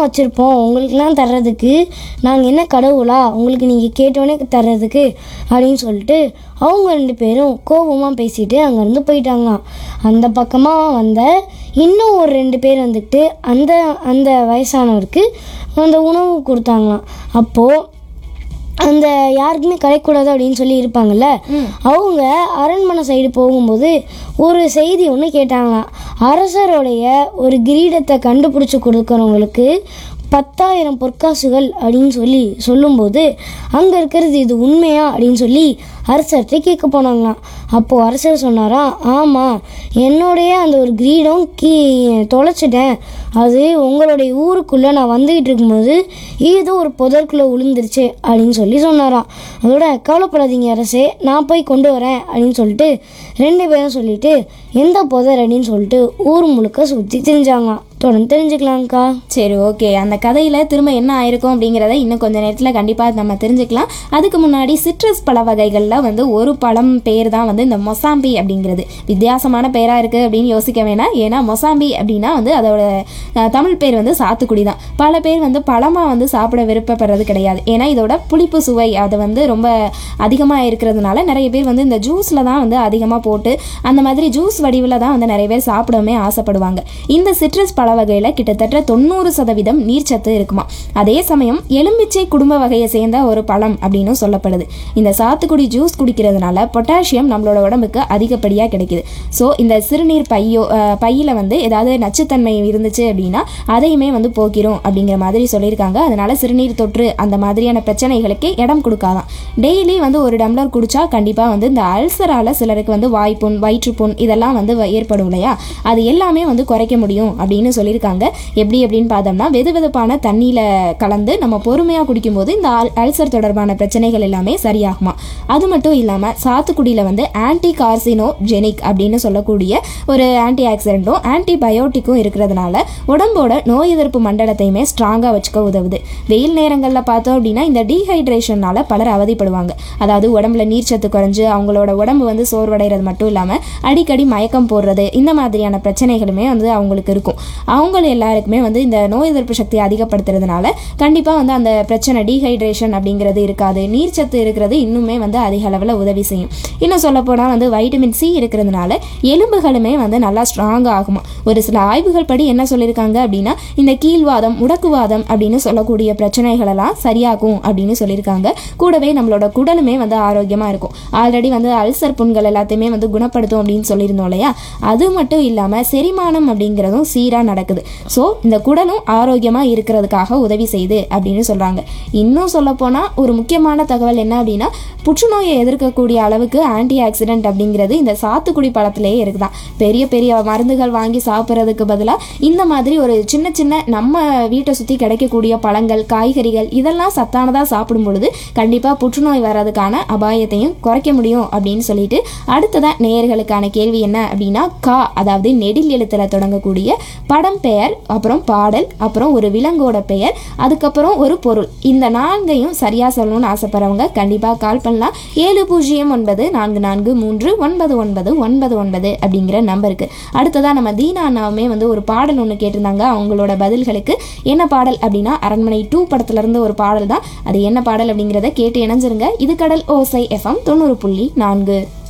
வச்சுருப்போம் உங்களுக்குலாம் தர்றதுக்கு நாங்கள் என்ன கடவுளா உங்களுக்கு நீங்கள் கேட்டோன்னே தர்றதுக்கு அப்படின்னு சொல்லிட்டு அவங்க ரெண்டு பேரும் கோபமாக பேசிட்டு அங்கேருந்து போயிட்டாங்களாம் அந்த பக்கமாக வந்த இன்னும் ஒரு ரெண்டு பேர் வந்துட்டு அந்த அந்த வயசானவருக்கு அந்த உணவு கொடுத்தாங்களாம் அப்போது அந்த யாருக்குமே கிடைக்கூடாது அப்படின்னு சொல்லி இருப்பாங்கல்ல அவங்க அரண்மனை சைடு போகும்போது ஒரு செய்தி ஒன்று கேட்டாங்களாம் அரசருடைய ஒரு கிரீடத்தை கண்டுபிடிச்சி கொடுக்குறவங்களுக்கு பத்தாயிரம் பொற்காசுகள் அப்படின்னு சொல்லி சொல்லும்போது அங்கே இருக்கிறது இது உண்மையா அப்படின்னு சொல்லி அரசர்கிட்ட கேட்க போனாங்களாம் அப்போது அரசர் சொன்னாராம் ஆமாம் என்னுடைய அந்த ஒரு கிரீடம் கீ தொலைச்சிட்டேன் அது உங்களுடைய ஊருக்குள்ளே நான் வந்துக்கிட்டு இருக்கும்போது ஏதோ ஒரு புதற்குள்ளே விழுந்துருச்சு அப்படின்னு சொல்லி சொன்னாராம் அதோட கவலைப்படாதீங்க அரசே நான் போய் கொண்டு வரேன் அப்படின்னு சொல்லிட்டு ரெண்டு பேரும் சொல்லிட்டு எந்த புதர் அப்படின்னு சொல்லிட்டு ஊர் முழுக்க சுற்றி தெரிஞ்சாங்களாம் தொடர்ந்து தெரிஞ்சுக்கலாம்க்கா சரி ஓகே அந்த கதையில் திரும்ப என்ன ஆயிருக்கும் அப்படிங்கிறத இன்னும் கொஞ்ச நேரத்தில் கண்டிப்பாக நம்ம தெரிஞ்சுக்கலாம் அதுக்கு முன்னாடி சிட்ரஸ் பழ வகைகளில் வந்து ஒரு பழம் பேர் தான் வந்து இந்த மொசாம்பி அப்படிங்கிறது வித்தியாசமான பேராக இருக்குது அப்படின்னு யோசிக்க வேணாம் ஏன்னா மொசாம்பி அப்படின்னா வந்து அதோட அஹ், தமிழ் பேர் வந்து சாத்துக்குடி தான் பல பேர் வந்து பழமாக வந்து சாப்பிட விருப்பப்படுறது கிடையாது ஏன்னா இதோட புளிப்பு சுவை அது வந்து ரொம்ப அதிகமாக இருக்கிறதுனால நிறைய பேர் வந்து இந்த ஜூஸில் தான் வந்து அதிகமாக போட்டு அந்த மாதிரி ஜூஸ் வடிவில் தான் வந்து நிறைய பேர் சாப்பிடவே ஆசைப்படுவாங்க இந்த சிட்ரஸ் பழ வகையில் கிட்டத்தட்ட தொண்ணூறு சதவீதம் நீர்ச்சத்து இருக்குமா அதே சமயம் எலும்பிச்சை குடும்ப வகையை சேர்ந்த ஒரு பழம் அப்படின்னு சொல்லப்படுது இந்த சாத்துக்குடி ஜூஸ் குடிக்கிறதுனால பொட்டாசியம் நம்மளோட உடம்புக்கு அதிகப்படியாக கிடைக்குது ஸோ இந்த சிறுநீர் பையோ அஹ், பையில வந்து ஏதாவது நச்சுத்தன்மை இருந்துச்சு அப்படின்னா அதையுமே வந்து போக்கிரும் அப்படிங்கிற மாதிரி சொல்லியிருக்காங்க அதனால சிறுநீர் தொற்று அந்த மாதிரியான பிரச்சனைகளுக்கு இடம் கொடுக்காதான் டெய்லி வந்து ஒரு டம்ளர் குடிச்சா கண்டிப்பாக வந்து இந்த அல்சரால சிலருக்கு வந்து வாய்ப்புண் வயிற்றுப்புண் இதெல்லாம் வந்து வ- ஏற்படும் இல்லையா அது எல்லாமே வந்து குறைக்க முடியும் அப்படின்னு சொல்லியிருக்காங்க எப்படி அப்படின்னு பார்த்தோம்னா வெது வெதுப்பான தண்ணியில் கலந்து நம்ம பொறுமையாக குடிக்கும்போது இந்த அல் அல்சர் தொடர்பான பிரச்சனைகள் எல்லாமே சரியாகுமா அது மட்டும் இல்லாமல் சாத்துக்குடியில் வந்து ஆன்டி கார்சினோஜெனிக் அப்படின்னு சொல்லக்கூடிய ஒரு ஆன்டி ஆக்சிடென்ட்டும் ஆன்டிபயோட்டிக்கும் இருக்கிறதுனால உடம்போட நோய் எதிர்ப்பு மண்டலத்தையுமே ஸ்ட்ராங்காக வச்சுக்க உதவுது வெயில் நேரங்களில் பார்த்தோம் அப்படின்னா இந்த டீஹைட்ரேஷனால பலர் அவதிப்படுவாங்க அதாவது உடம்புல நீர்ச்சத்து குறைஞ்சு அவங்களோட உடம்பு வந்து சோர்வடைகிறது மட்டும் இல்லாமல் அடிக்கடி மயக்கம் போடுறது இந்த மாதிரியான பிரச்சனைகளுமே வந்து அவங்களுக்கு இருக்கும் அவங்க எல்லாருக்குமே வந்து இந்த நோய் எதிர்ப்பு சக்தியை அதிகப்படுத்துறதுனால கண்டிப்பாக வந்து அந்த பிரச்சனை டீஹைட்ரேஷன் அப்படிங்கிறது இருக்காது நீர்ச்சத்து இருக்கிறது இன்னுமே வந்து அதிக அளவில் உதவி செய்யும் இன்னும் சொல்லப்போனால் வந்து வைட்டமின் சி இருக்கிறதுனால எலும்புகளுமே வந்து நல்லா ஸ்ட்ராங் ஆகுமா ஒரு சில ஆய்வுகள் படி என்ன சொல்லியிருக்காங்க அப்படின்னா இந்த கீழ்வாதம் முடக்குவாதம் அப்படின்னு சொல்லக்கூடிய பிரச்சனைகளெல்லாம் சரியாகும் அப்படின்னு சொல்லியிருக்காங்க கூடவே நம்மளோட குடலுமே வந்து ஆரோக்கியமாக இருக்கும் ஆல்ரெடி வந்து அல்சர் புண்கள் எல்லாத்தையுமே வந்து குணப்படுத்தும் அப்படின்னு சொல்லியிருந்தோம் இல்லையா அது மட்டும் இல்லாமல் செரிமானம் அப்படிங்கிறதும் சீராக நடக்குது ஸோ இந்த குடலும் ஆரோக்கியமாக இருக்கிறதுக்காக உதவி செய்யுது அப்படின்னு சொல்கிறாங்க இன்னும் சொல்லப்போனால் ஒரு முக்கியமான தகவல் என்ன அப்படின்னா புற்றுநோயை எதிர்க்கக்கூடிய அளவுக்கு ஆன்டி ஆக்சிடென்ட் அப்படிங்கிறது இந்த சாத்துக்குடி பழத்திலேயே இருக்குதான் பெரிய பெரிய மருந்துகள் வாங்கி சாப்பிட்றதுக்கு பதிலாக இந்த மாதிரி ஒரு சின்ன சின்ன நம்ம வீட்டை சுற்றி கிடைக்கக்கூடிய பழங்கள் காய்கறிகள் இதெல்லாம் சத்தானதாக சாப்பிடும் பொழுது கண்டிப்பாக புற்றுநோய் வர்றதுக்கான அபாயத்தையும் குறைக்க முடியும் அப்படின்னு சொல்லிட்டு அடுத்ததான் நேயர்களுக்கான கேள்வி என்ன அப்படின்னா கா அதாவது நெடில் எழுத்துல தொடங்கக்கூடிய படம் பெயர் அப்புறம் பாடல் அப்புறம் ஒரு விலங்கோட பெயர் அதுக்கப்புறம் ஒரு பொருள் இந்த நான்கையும் சரியா சொல்லணும்னு ஆசைப்படுறவங்க கண்டிப்பாக கால் பண்ணலாம் ஏழு பூஜ்ஜியம் ஒன்பது நான்கு நான்கு மூன்று ஒன்பது ஒன்பது ஒன்பது ஒன்பது அப்படிங்கிற நம்பருக்கு அடுத்ததாக நம்ம தீனா அண்ணாவுமே வந்து ஒரு பாடல் ஒன்று கேட்டிருந்தாங்க அவங்களோட பதில்களுக்கு என்ன பாடல் அப்படின்னா அரண்மனை டூ படத்துல இருந்து ஒரு பாடல் தான் அது என்ன பாடல் அப்படிங்கிறத கேட்டு இணைஞ்சிருங்க இது கடல் ஓசை எஃப்எம் தொண்ணூறு புள்ளி நான்கு